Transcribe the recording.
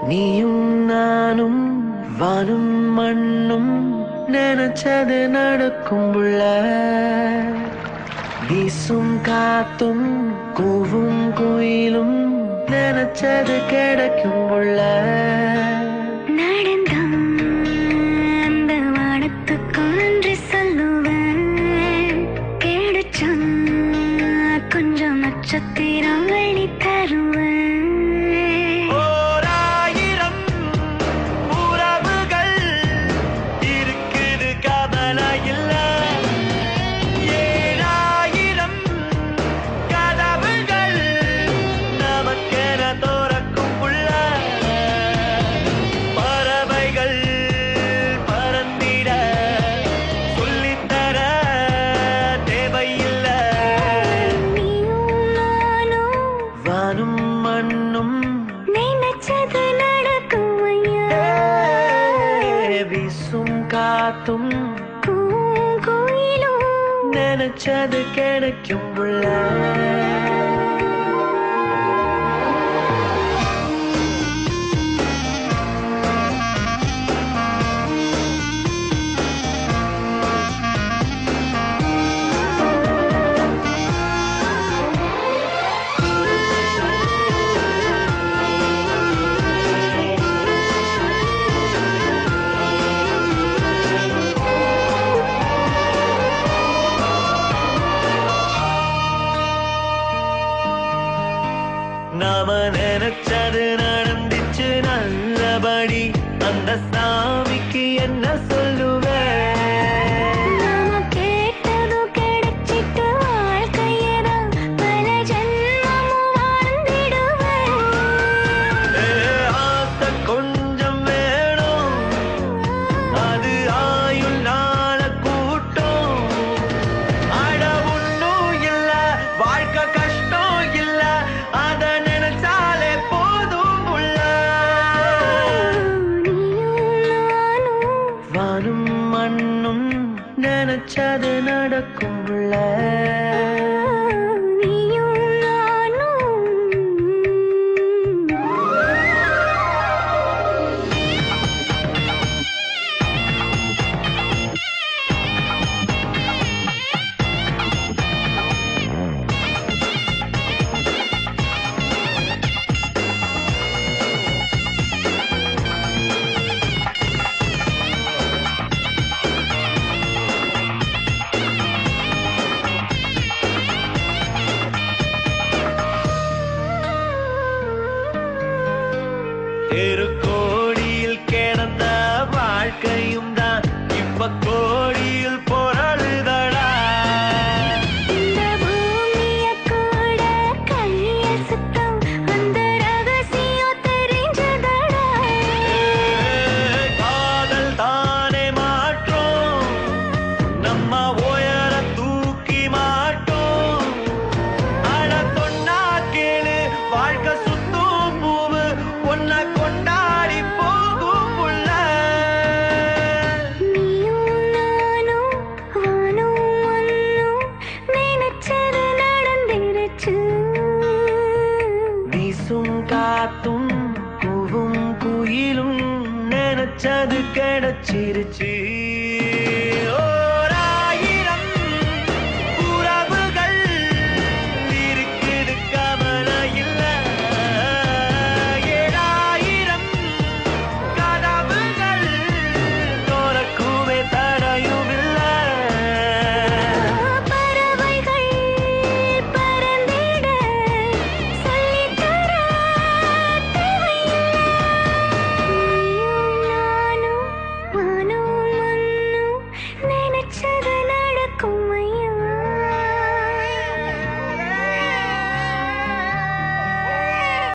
நீயும் நானும் வானும் மண்ணும் நினைச்சது நடக்கும் புள்ள வீசும் காத்தும் கூவும் குயிலும் நினைச்சது கிடைக்கும் புள்ள நடந்தான் அந்த வானத்துக்கு நன்றி சொல்லுவேன் கிடைச்சான் கொஞ்சம் நட்சத்திரம் வழி தருவேன் ஓராயிரம் உறவுகள் இருக்குது கவலை இல்ல ஏழாயிரம் கதவுகள் நமக்கென தோறக்கும் புள்ள பறவைகள் பறந்திட சொல்லித்தர தேவையில்லை நீயும் நானும் வானும் மண்ணும் நினைச்சது நடக்கும் ஐயா வீசும் காத்தும் பூங்குயிலும் நினைச்சது கிடைக்கும் புள்ள நாம நினைச்சது நடந்துச்சு நல்லபடி அந்த சாமிக்கு என்ன சொல்லுவேன் நாம கேட்டதும் கிடைச்சிட்டு வாழ்க்கையதான் பல ஜென்மமும் வாழ்ந்திடுவேன் ஏ, ஆசை கொஞ்சம் வேணும் அது ஆயுள் நாள கூட்டம் அட ஒண்ணும் இல்ல வாழ்க்கை கஷ்டம் இல்ல அத நினைச்சாலே போதும் உள்ள நீயும் நானும் வானும் மண்ணும் நினைச்சது நடக்கும் உள்ள நீயும் நானும் தெருக்கோடியில் கிடந்த வாழ்க்கையும் தான் இப்ப கோடியில் பொருளுதடா இந்த பூமிய கூட கைய சுத்தம் அந்த ரகசியம் தெரிஞ்சதடா காதல் தானே மாற்றோம் நம்ம உயர தூக்கி மாட்டோம் அட சொன்னா கேளு வாழ்க்கை சுத்தும் பூவு ஒன்ன கொண்டாடி போகும் புள்ள நீயும் நானும் வானும் மண்ணும் நினைச்சது நடந்துருச்சு வீசும் காத்தும் கூவும் குயிலும் நினைச்சது கிடைச்சிருச்சு